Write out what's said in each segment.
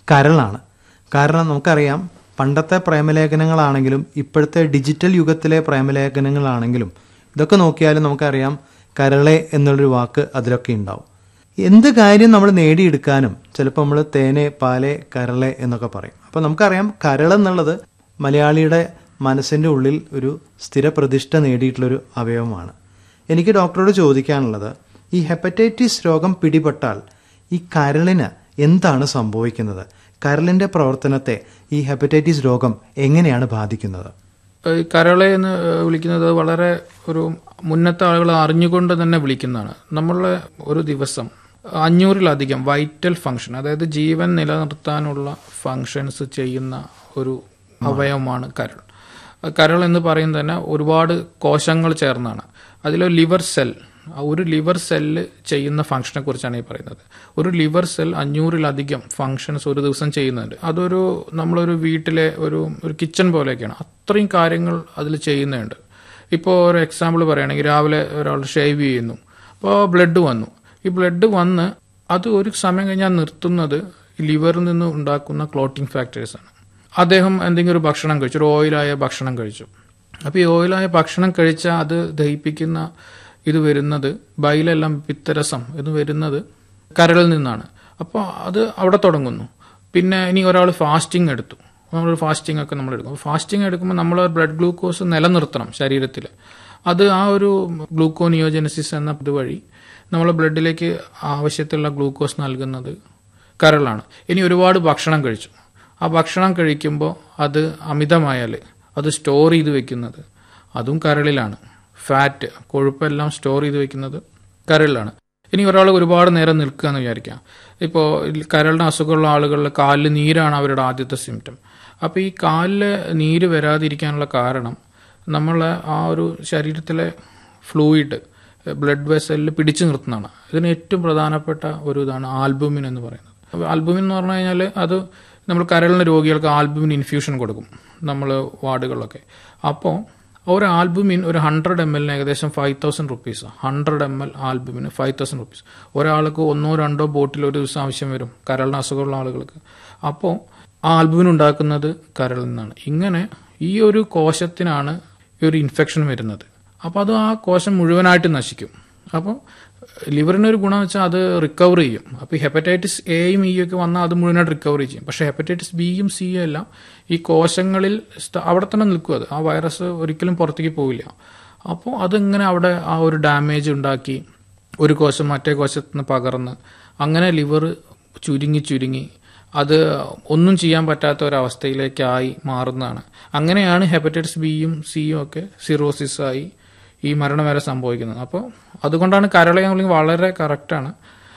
കരളാണ് കാരണം നമുക്കറിയാം പണ്ടത്തെ പ്രേമലേഖനങ്ങളാണെങ്കിലും ഇപ്പോഴത്തെ ഡിജിറ്റൽ യുഗത്തിലെ പ്രേമലേഖനങ്ങളാണെങ്കിലും ഇതൊക്കെ നോക്കിയാലും നമുക്കറിയാം കരളെ എന്നുള്ളൊരു വാക്ക് അതിലൊക്കെ ഉണ്ടാവും എന്ത് കാര്യം നമ്മൾ നേടിയെടുക്കാനും ചിലപ്പോൾ നമ്മൾ തേനെ പാലെ കരളെ എന്നൊക്കെ പറയും അപ്പോൾ നമുക്കറിയാം കരൾ എന്നുള്ളത് മലയാളിയുടെ മനസ്സിൻ്റെ ഉള്ളിൽ ഒരു സ്ഥിരപ്രതിഷ്ഠ നേടിയിട്ടുള്ളൊരു അവയവമാണ് എനിക്ക് ഡോക്ടറോട് ചോദിക്കാനുള്ളത് ഈ ഹെപ്പറ്റൈറ്റിസ് രോഗം പിടിപെട്ടാൽ ഈ കരളിന് എന്താണ് സംഭവിക്കുന്നത് കരളിൻ്റെ പ്രവർത്തനത്തെ ഈ ഹെപ്പറ്റൈറ്റിസ് രോഗം എങ്ങനെയാണ് ബാധിക്കുന്നത് ഈ കരളെ എന്ന് വിളിക്കുന്നത് വളരെ ഒരു മുന്നത്തെ ആളുകൾ അറിഞ്ഞുകൊണ്ട് തന്നെ വിളിക്കുന്നതാണ് നമ്മളെ ഒരു ദിവസം അഞ്ഞൂറിലധികം വൈറ്റൽ ഫങ്ഷൻ അതായത് ജീവൻ നിലനിർത്താനുള്ള ഫങ്ഷൻസ് ചെയ്യുന്ന ഒരു അവയവമാണ് കരൾ കരൾ എന്ന് പറയുന്നത് തന്നെ ഒരുപാട് കോശങ്ങൾ ചേർന്നാണ് അതിൽ ലിവർ സെൽ ഒരു ലിവർ സെല്ല് ചെയ്യുന്ന ഫംഗ്ഷനെ കുറിച്ചാണ് ഈ പറയുന്നത് ഒരു ലിവർ സെൽ അഞ്ഞൂറിലധികം ഫങ്ഷൻസ് ഒരു ദിവസം ചെയ്യുന്നുണ്ട് അതൊരു നമ്മളൊരു വീട്ടിലെ ഒരു ഒരു കിച്ചൺ പോലെയൊക്കെയാണ് അത്രയും കാര്യങ്ങൾ അതിൽ ചെയ്യുന്നുണ്ട് ഇപ്പോൾ ഒരു എക്സാമ്പിൾ പറയുകയാണെങ്കിൽ രാവിലെ ഒരാൾ ഷേവ് ചെയ്യുന്നു അപ്പോൾ ബ്ലഡ് വന്നു ഈ ബ്ലഡ് വന്ന് അത് ഒരു സമയം കഴിഞ്ഞാൽ നിർത്തുന്നത് ലിവറിൽ നിന്ന് ഉണ്ടാക്കുന്ന ക്ലോട്ടിംഗ് ഫാക്ടേഴ്സാണ് അദ്ദേഹം എന്തെങ്കിലും ഒരു ഭക്ഷണം കഴിച്ചു ഒരു ഓയിലായ ഭക്ഷണം കഴിച്ചു അപ്പോൾ ഈ ഓയിലായ ഭക്ഷണം കഴിച്ചാൽ അത് ദഹിപ്പിക്കുന്ന ഇത് വരുന്നത് ബൈലെല്ലാം പിത്തരസം ഇത് വരുന്നത് കരളിൽ നിന്നാണ് അപ്പോൾ അത് അവിടെ തുടങ്ങുന്നു പിന്നെ ഇനി ഒരാൾ ഫാസ്റ്റിംഗ് എടുത്തു നമ്മൾ ഫാസ്റ്റിംഗ് ഒക്കെ നമ്മൾ എടുക്കും ഫാസ്റ്റിംഗ് എടുക്കുമ്പോൾ നമ്മൾ ബ്ലഡ് ഗ്ലൂക്കോസ് നിലനിർത്തണം ശരീരത്തിൽ അത് ആ ഒരു ഗ്ലൂക്കോനിയോജനസിസ് എന്ന ഇതുവഴി നമ്മൾ ബ്ലഡിലേക്ക് ആവശ്യത്തിലുള്ള ഗ്ലൂക്കോസ് നൽകുന്നത് കരളാണ് ഇനി ഒരുപാട് ഭക്ഷണം കഴിച്ചു ആ ഭക്ഷണം കഴിക്കുമ്പോൾ അത് അമിതമായാൽ അത് സ്റ്റോർ ചെയ്ത് വെക്കുന്നത് അതും കരളിലാണ് ഫാറ്റ് കൊഴുപ്പെല്ലാം സ്റ്റോർ ചെയ്ത് വെക്കുന്നത് കരളിലാണ് ഇനി ഒരാൾ ഒരുപാട് നേരം നിൽക്കുക എന്ന് വിചാരിക്കാം ഇപ്പോൾ കരളിന് അസുഖമുള്ള ആളുകളിൽ കാലിൽ നീരാണ് അവരുടെ ആദ്യത്തെ സിംറ്റം അപ്പോൾ ഈ കാലിൽ നീര് വരാതിരിക്കാനുള്ള കാരണം നമ്മളെ ആ ഒരു ശരീരത്തിലെ ഫ്ലൂയിഡ് ബ്ലഡ് വെസലിൽ പിടിച്ചു നിർത്തുന്നതാണ് ഇതിന് ഏറ്റവും പ്രധാനപ്പെട്ട ഒരു ഇതാണ് ആൽബുമിൻ എന്ന് പറയുന്നത് അപ്പോൾ ആൽബുമിൻ എന്ന് പറഞ്ഞു കഴിഞ്ഞാൽ അത് നമ്മൾ കരളിന് രോഗികൾക്ക് ആൽബുമിൻ ഇൻഫ്യൂഷൻ കൊടുക്കും നമ്മൾ വാർഡുകളിലൊക്കെ അപ്പോൾ ഒരു ആൽബുമിൻ ഒരു ഹൺഡ്രഡ് എം എല്ലിന് ഏകദേശം five thousand rupees hundred M L ആൽബുമിന് ഫൈവ് തൗസൻഡ് റുപ്പീസ് ഒരാൾക്ക് ഒന്നോ രണ്ടോ ബോട്ടിൽ ഒരു ദിവസം ആവശ്യം വരും കരളിന് അസുഖമുള്ള ആളുകൾക്ക് അപ്പോൾ ആ ആൽബുമിൻ ഉണ്ടാക്കുന്നത് കരളിൽ നിന്നാണ് ഇങ്ങനെ ഈ ഒരു കോശത്തിനാണ് ഈ ഒരു ഇൻഫെക്ഷൻ വരുന്നത് അപ്പോൾ അത് ആ കോശം മുഴുവനായിട്ട് നശിക്കും അപ്പോൾ ലിവറിന് ഒരു ഗുണം വെച്ചാൽ അത് റിക്കവർ ചെയ്യും അപ്പോൾ ഈ ഹെപ്പറ്റൈറ്റിസ് എയും ഇയും ഒക്കെ വന്നാൽ അത് മുഴുവനായിട്ട് റിക്കവർ ചെയ്യും പക്ഷേ ഹെപ്പറ്റൈറ്റിസ് ബിയും സിയും എല്ലാം ഈ കോശങ്ങളിൽ അവിടെ തന്നെ നിൽക്കും അത് ആ വൈറസ് ഒരിക്കലും പുറത്തേക്ക് പോവില്ല അപ്പോൾ അതിങ്ങനെ അവിടെ ആ ഒരു ഡാമേജ് ഉണ്ടാക്കി ഒരു കോശം മറ്റേ കോശത്തിൽ നിന്ന് പകർന്ന് അങ്ങനെ ലിവർ ചുരുങ്ങി ചുരുങ്ങി അത് ഒന്നും ചെയ്യാൻ പറ്റാത്ത ഒരവസ്ഥയിലേക്കായി മാറുന്നതാണ് അങ്ങനെയാണ് ഹെപ്പറ്റൈറ്റിസ് ബിയും സിയും ഒക്കെ സിറോസിസായി ഈ മരണം വരെ സംഭവിക്കുന്നത് അപ്പോൾ അതുകൊണ്ടാണ് കരള വളരെ കറക്റ്റാണ്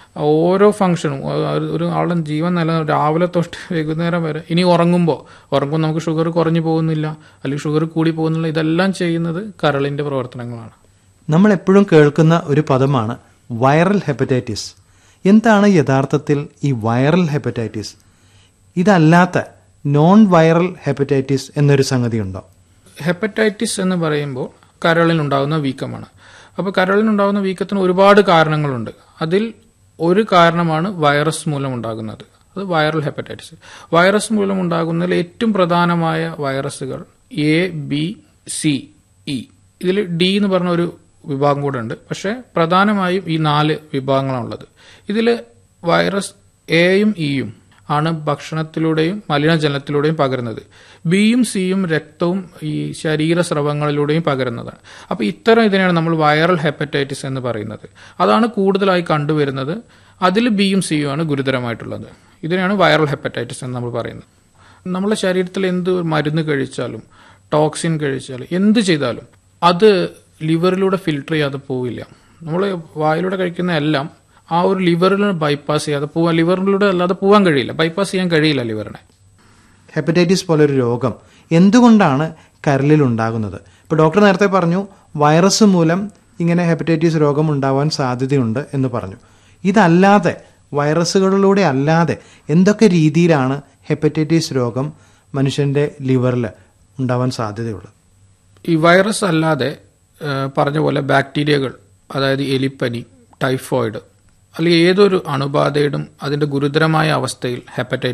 ഓരോ ഫംഗ്ഷനും ഒരു ആളുടെ ജീവൻ നില രാവിലെ തൊട്ട് വൈകുന്നേരം വരെ ഇനി ഉറങ്ങുമ്പോൾ ഉറങ്ങുമ്പോൾ നമുക്ക് ഷുഗർ കുറഞ്ഞു പോകുന്നില്ല അല്ലെങ്കിൽ ഷുഗർ കൂടി പോകുന്നില്ല ഇതെല്ലാം ചെയ്യുന്നത് കരളിന്റെ പ്രവർത്തനങ്ങളാണ് നമ്മൾ എപ്പോഴും കേൾക്കുന്ന ഒരു പദമാണ് വൈറൽ ഹെപ്പറ്റൈറ്റിസ് എന്താണ് യഥാർത്ഥത്തിൽ ഈ വൈറൽ ഹെപ്പറ്റൈറ്റിസ് ഇതല്ലാത്ത നോൺ വൈറൽ ഹെപ്പറ്റൈറ്റിസ് എന്നൊരു സംഗതി ഉണ്ടോ ഹെപ്പറ്റൈറ്റിസ് എന്ന് പറയുമ്പോൾ കരളിനുണ്ടാകുന്ന വീക്കമാണ് അപ്പോൾ കരളിനുണ്ടാകുന്ന വീക്കത്തിന് ഒരുപാട് കാരണങ്ങളുണ്ട് അതിൽ ഒരു കാരണമാണ് വൈറസ് മൂലം ഉണ്ടാകുന്നത് അത് വൈറൽ ഹെപ്പറ്റൈറ്റിസ് വൈറസ് മൂലം ഉണ്ടാകുന്നതിൽ ഏറ്റവും പ്രധാനമായ വൈറസുകൾ എ ബി സി ഇ ഇതിൽ ഡി എന്ന് പറഞ്ഞ ഒരു വിഭാഗം കൂടെ ഉണ്ട് പക്ഷേ പ്രധാനമായും ഈ നാല് വിഭാഗങ്ങളാണുള്ളത് ഇതിൽ വൈറസ് എയും ഇയും ആണ് ഭക്ഷണത്തിലൂടെയും മലിനജലത്തിലൂടെയും പകരുന്നത് ബിയും സിയും രക്തവും ഈ ശരീരസ്രവങ്ങളിലൂടെയും പകരുന്നതാണ് അപ്പോൾ ഇത്തരം ഇതിനെയാണ് നമ്മൾ വൈറൽ ഹെപ്പറ്റൈറ്റിസ് എന്ന് പറയുന്നത് അതാണ് കൂടുതലായി കണ്ടുവരുന്നത് അതിൽ ബിയും സിയും ആണ് ഗുരുതരമായിട്ടുള്ളത് ഇതിനെയാണ് വൈറൽ ഹെപ്പറ്റൈറ്റിസ് എന്ന് നമ്മൾ പറയുന്നത് നമ്മുടെ ശരീരത്തിൽ എന്ത് മരുന്ന് കഴിച്ചാലും ടോക്സിൻ കഴിച്ചാലും എന്ത് ചെയ്താലും അത് ലിവറിലൂടെ ഫിൽട്ടർ ചെയ്യാതെ പോവില്ല നമ്മൾ വായിലൂടെ കഴിക്കുന്ന എല്ലാം ആ ഒരു ലിവറിൽ ബൈപ്പാസ് ചെയ്യാതെ പോവാൻ ലിവറിലൂടെ അല്ലാതെ പോകാൻ കഴിയില്ല ബൈപ്പാസ് ചെയ്യാൻ കഴിയില്ല ലിവറിനെ ഹെപ്പറ്റൈറ്റിസ് പോലൊരു രോഗം എന്തുകൊണ്ടാണ് കരളിൽ ഉണ്ടാകുന്നത് ഇപ്പോൾ ഡോക്ടർ നേരത്തെ പറഞ്ഞു വൈറസ് മൂലം ഇങ്ങനെ ഹെപ്പറ്റൈറ്റിസ് രോഗം ഉണ്ടാവാൻ സാധ്യതയുണ്ട് എന്ന് പറഞ്ഞു ഇതല്ലാതെ വൈറസുകളിലൂടെ അല്ലാതെ എന്തൊക്കെ രീതിയിലാണ് ഹെപ്പറ്റൈറ്റിസ് രോഗം മനുഷ്യന്റെ ലിവറിൽ ഉണ്ടാവാൻ സാധ്യതയുള്ളത് ഈ വൈറസ് അല്ലാതെ പറഞ്ഞ പോലെ ബാക്ടീരിയകൾ അതായത് എലിപ്പനി ടൈഫോയിഡ് അല്ലെങ്കിൽ ഏതൊരു അണുബാധയുടെയും അതിന്റെ ഗുരുതരമായ അവസ്ഥയിൽ ഹെപ്പറ്റൈറ്റിസ്